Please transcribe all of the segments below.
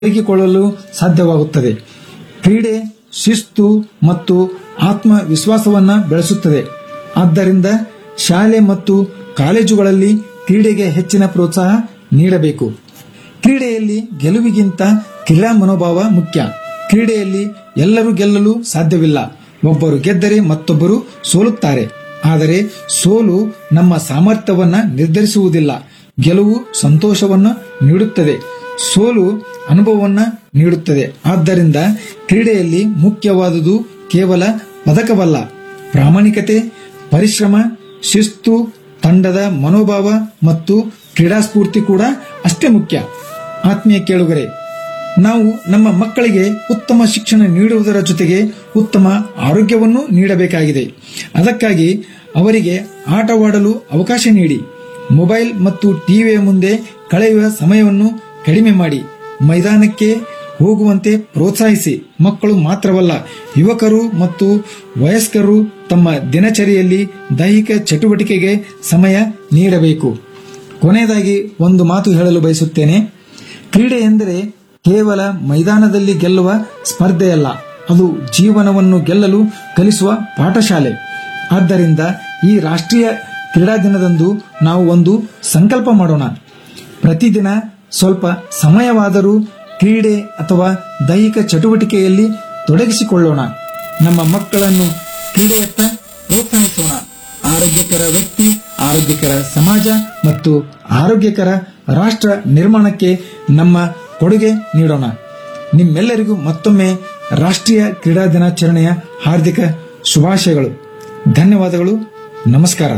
ತೊಡಗಿಕೊಳ್ಳಲು ಸಾಧ್ಯವಾಗುತ್ತದೆ ಕ್ರೀಡೆ ಶಿಸ್ತು ಮತ್ತು ಆತ್ಮವಿಶ್ವಾಸವನ್ನ ಬೆಳೆಸುತ್ತದೆ ಆದ್ದರಿಂದ ಶಾಲೆ ಮತ್ತು ಕಾಲೇಜುಗಳಲ್ಲಿ ಕ್ರೀಡೆಗೆ ಹೆಚ್ಚಿನ ಪ್ರೋತ್ಸಾಹ ನೀಡಬೇಕು ಕ್ರೀಡೆಯಲ್ಲಿ ಗೆಲುವಿಗಿಂತ ಕ್ರೀಡಾ ಮನೋಭಾವ ಮುಖ್ಯ ಕ್ರೀಡೆಯಲ್ಲಿ ಎಲ್ಲರೂ ಗೆಲ್ಲಲು ಸಾಧ್ಯವಿಲ್ಲ ಒಬ್ಬರು ಗೆದ್ದರೆ ಮತ್ತೊಬ್ಬರು ಸೋಲುತ್ತಾರೆ ಆದರೆ ಸೋಲು ನಮ್ಮ ಸಾಮರ್ಥ್ಯವನ್ನ ನಿರ್ಧರಿಸುವುದಿಲ್ಲ ಗೆಲುವು ಸಂತೋಷವನ್ನು ನೀಡುತ್ತದೆ ಸೋಲು ಅನುಭವವನ್ನ ನೀಡುತ್ತದೆ ಆದ್ದರಿಂದ ಕ್ರೀಡೆಯಲ್ಲಿ ಮುಖ್ಯವಾದುದು ಕೇವಲ ಪದಕವಲ್ಲ ಪ್ರಾಮಾಣಿಕತೆ ಪರಿಶ್ರಮ ಶಿಸ್ತು ತಂಡದ ಮನೋಭಾವ ಮತ್ತು ಕ್ರೀಡಾಸ್ಫೂರ್ತಿ ಕೂಡ ಅಷ್ಟೇ ಮುಖ್ಯ ಆತ್ಮೀಯ ಕೇಳುಗರೆ ನಾವು ನಮ್ಮ ಮಕ್ಕಳಿಗೆ ಉತ್ತಮ ಶಿಕ್ಷಣ ನೀಡುವುದರ ಜೊತೆಗೆ ಉತ್ತಮ ಆರೋಗ್ಯವನ್ನು ನೀಡಬೇಕಾಗಿದೆ ಅದಕ್ಕಾಗಿ ಅವರಿಗೆ ಆಟವಾಡಲು ಅವಕಾಶ ನೀಡಿ ಮೊಬೈಲ್ ಮತ್ತು ಟಿವಿಯ ಮುಂದೆ ಕಳೆಯುವ ಸಮಯವನ್ನು ಕಡಿಮೆ ಮಾಡಿ ಮೈದಾನಕ್ಕೆ ಹೋಗುವಂತೆ ಪ್ರೋತ್ಸಾಹಿಸಿ ಮಕ್ಕಳು ಮಾತ್ರವಲ್ಲ ಯುವಕರು ಮತ್ತು ವಯಸ್ಕರು ತಮ್ಮ ದಿನಚರಿಯಲ್ಲಿ ದೈಹಿಕ ಚಟುವಟಿಕೆಗೆ ಸಮಯ ನೀಡಬೇಕು ಕೊನೆಯದಾಗಿ ಒಂದು ಮಾತು ಹೇಳಲು ಬಯಸುತ್ತೇನೆ ಕ್ರೀಡೆ ಎಂದರೆ ಕೇವಲ ಮೈದಾನದಲ್ಲಿ ಗೆಲ್ಲುವ ಸ್ಪರ್ಧೆಯಲ್ಲ ಅದು ಜೀವನವನ್ನು ಗೆಲ್ಲಲು ಕಲಿಸುವ ಪಾಠಶಾಲೆ ಆದ್ದರಿಂದ ಈ ರಾಷ್ಟ್ರೀಯ ಕ್ರೀಡಾ ದಿನದಂದು ನಾವು ಒಂದು ಸಂಕಲ್ಪ ಮಾಡೋಣ ಪ್ರತಿದಿನ ಸ್ವಲ್ಪ ಸಮಯವಾದರೂ ಕ್ರೀಡೆ ಅಥವಾ ದೈಹಿಕ ಚಟುವಟಿಕೆಯಲ್ಲಿ ತೊಡಗಿಸಿಕೊಳ್ಳೋಣ ನಮ್ಮ ಮಕ್ಕಳನ್ನು ಕ್ರೀಡೆಯತ್ತ ಪ್ರೋತ್ಸಾಹಿಸೋಣ ಆರೋಗ್ಯಕರ ವ್ಯಕ್ತಿ ಆರೋಗ್ಯಕರ ಸಮಾಜ ಮತ್ತು ಆರೋಗ್ಯಕರ ರಾಷ್ಟ್ರ ನಿರ್ಮಾಣಕ್ಕೆ ನಮ್ಮ ಕೊಡುಗೆ ನೀಡೋಣ ನಿಮ್ಮೆಲ್ಲರಿಗೂ ಮತ್ತೊಮ್ಮೆ ರಾಷ್ಟ್ರೀಯ ಕ್ರೀಡಾ ದಿನಾಚರಣೆಯ ಹಾರ್ದಿಕ ಶುಭಾಶಯಗಳು ಧನ್ಯವಾದಗಳು ನಮಸ್ಕಾರ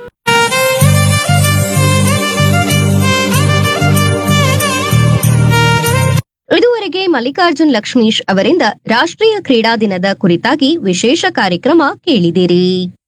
ಇದುವರೆಗೆ ಮಲ್ಲಿಕಾರ್ಜುನ್ ಲಕ್ಷ್ಮೀಶ್ ಅವರಿಂದ ರಾಷ್ಟ್ರೀಯ ಕ್ರೀಡಾ ದಿನದ ಕುರಿತಾಗಿ ವಿಶೇಷ ಕಾರ್ಯಕ್ರಮ ಕೇಳಿದಿರಿ